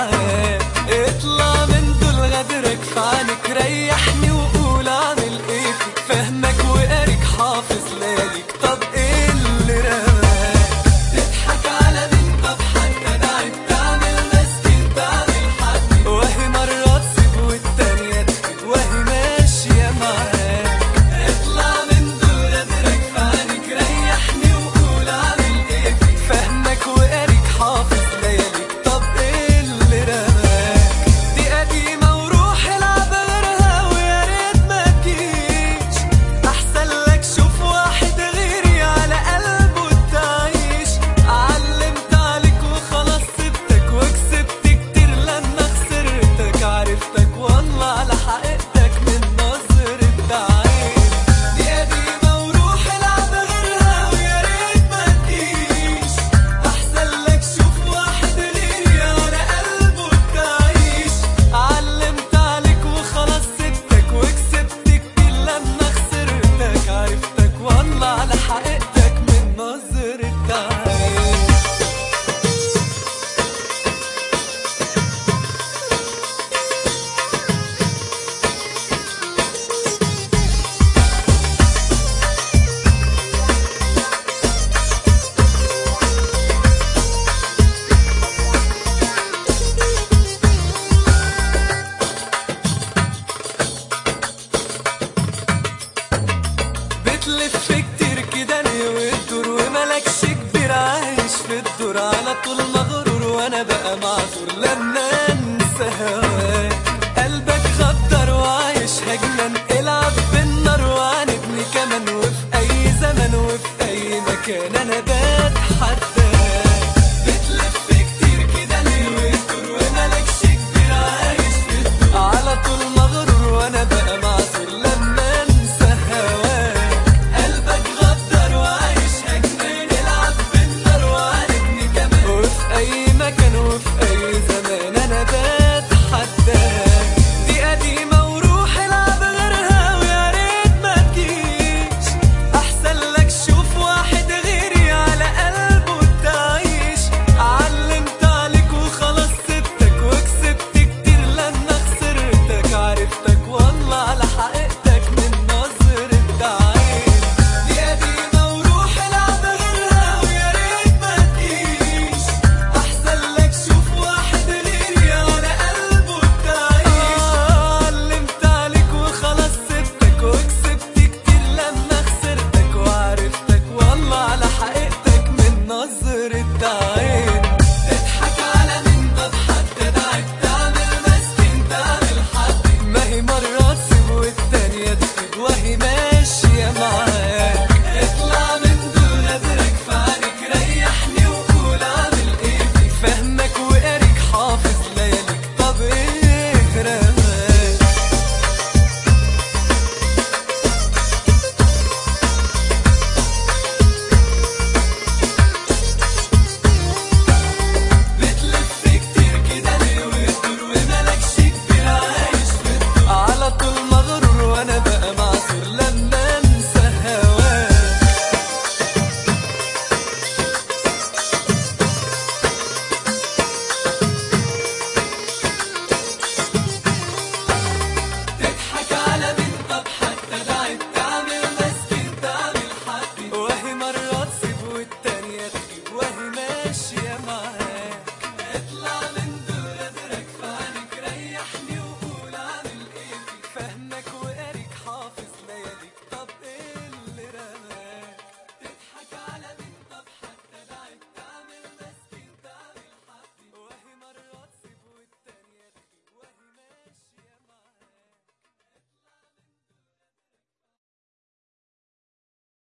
معاك اطلع من دول غدرك في عنك ريحني وقول اعمل ايه فيك فهمك وقارك حافظ لياليك طب ايه اللي رماك تضحك على مين طب حتى داعي تعمل مسكين تعمل حد وهي مرة تسيب والتانية تسيب وهي ماشية معاك اطلع من دول غدرك في عنك ريحني وقول اعمل ايه فيك فهمك وقارك حافظ لياليك طب ايه اللي رماك دي قديمة وروح العب غيرها ويا ريت ما تجيش احسن لك شوف واحد غيري على قلبه تعيش علمت عليك وخلاص سبتك وكسبت كتير لما خسرتك عرفتك والله على حقيقتك من نظرة عين دي قديمة وروح العب غيرها ويا ريت ما تجيش احسن لك شوف واحد غيري على قلبه تعيش علمت عليك وخلاص سبتك وكسبت كتير لما خسرتك عرفتك والله على حقيقتك من نظرة عين بتلف كتير كده ليه وتدور وملكش كبير عايش في الدور على طول مغرور وانا بقى معذور لما انسى هواك قلبك غدر وعايش هجنان العب بالنار وعاندني كمان وفي اي زمن وفي اي مكان انا بتحداك بتلف كتير كده ليه وتدور وملكش كبير عايش في الدور على طول مغرور وانا بقى معذور لما انسى هواك قلبك غدر وعايش هجنان العب بالنار وعاندني كمان وفي اي مكان وفي اي زمان انا بتحداك دي قديمة وروح العب غيرها ويا ريت ما تجيش احسن لك شوف واحد غيري على قلبه تعيش علمت عليك وخلاص سبتك وكسبت كتير لما خسرتك عرفتك والله على حقيقتك من نظرة عين دي قديمة وروح العب غيرها ويا ريت ما تجيش احسن لك شوف واحد غيري على قلبه تعيش علمت عليك وخلاص سبتك وكسبت كتير لما خسرتك وعرفتك والله على حقيقتك من نظرة عين تضحك على مين طب حتى دعك تعمل مسكين تعمل حد ما هي مرة تسيب والتانية تسيب وهي ماشية معاك اطلع من دون ادرك في عنك ريحني وقول اعمل ايه فيك فهمك وقارك حافظ لياليك طب ايه رماك بتلف كتير كده ليه وتدور وملكش كبير عايش في الدور على طول مغرور وانا بقى معذور لما انسى هواك تضحك على مين طب حتى داعي تعمل مسكين تعمل حد وهي مرة تسيب والتانية تجيب وهي ماشية معاك